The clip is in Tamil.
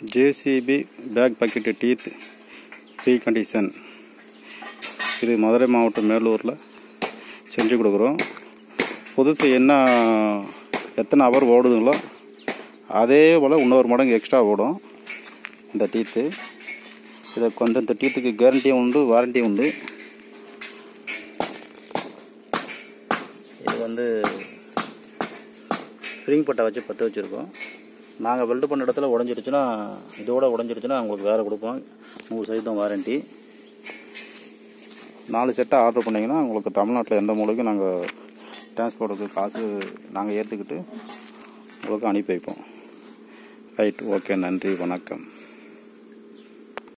JCB back bucket teeth free condition இது மதுரை மாவட்டம் மேலூரில் செஞ்சு கொடுக்குறோம் புதுசு என்ன எத்தனை ஹவர் ஓடுதுங்களோ அதே போல் இன்னொரு மடங்கு எக்ஸ்ட்ரா ஓடும் இந்த டீத்து இதை கொஞ்சம் இந்த டீத்துக்கு கேரண்டியும் உண்டு வாரண்டியும் உண்டு இது வந்து ஸ்ப்ரிங் பட்டை வச்சு பற்ற வச்சுருக்கோம் நாங்கள் வெல்டு பண்ண இடத்துல உடஞ்சிருச்சுன்னா இதோட உடஞ்சிருச்சுன்னா உங்களுக்கு வேறு கொடுப்போம் நூறு சதவீதம் வாரண்டி நாலு செட்டை ஆர்டர் பண்ணிங்கன்னா உங்களுக்கு தமிழ்நாட்டில் எந்த மூலைக்கும் நாங்கள் டிரான்ஸ்போர்ட்டுக்கு காசு நாங்கள் ஏற்றுக்கிட்டு உங்களுக்கு அனுப்பி வைப்போம் ரைட் ஓகே நன்றி வணக்கம்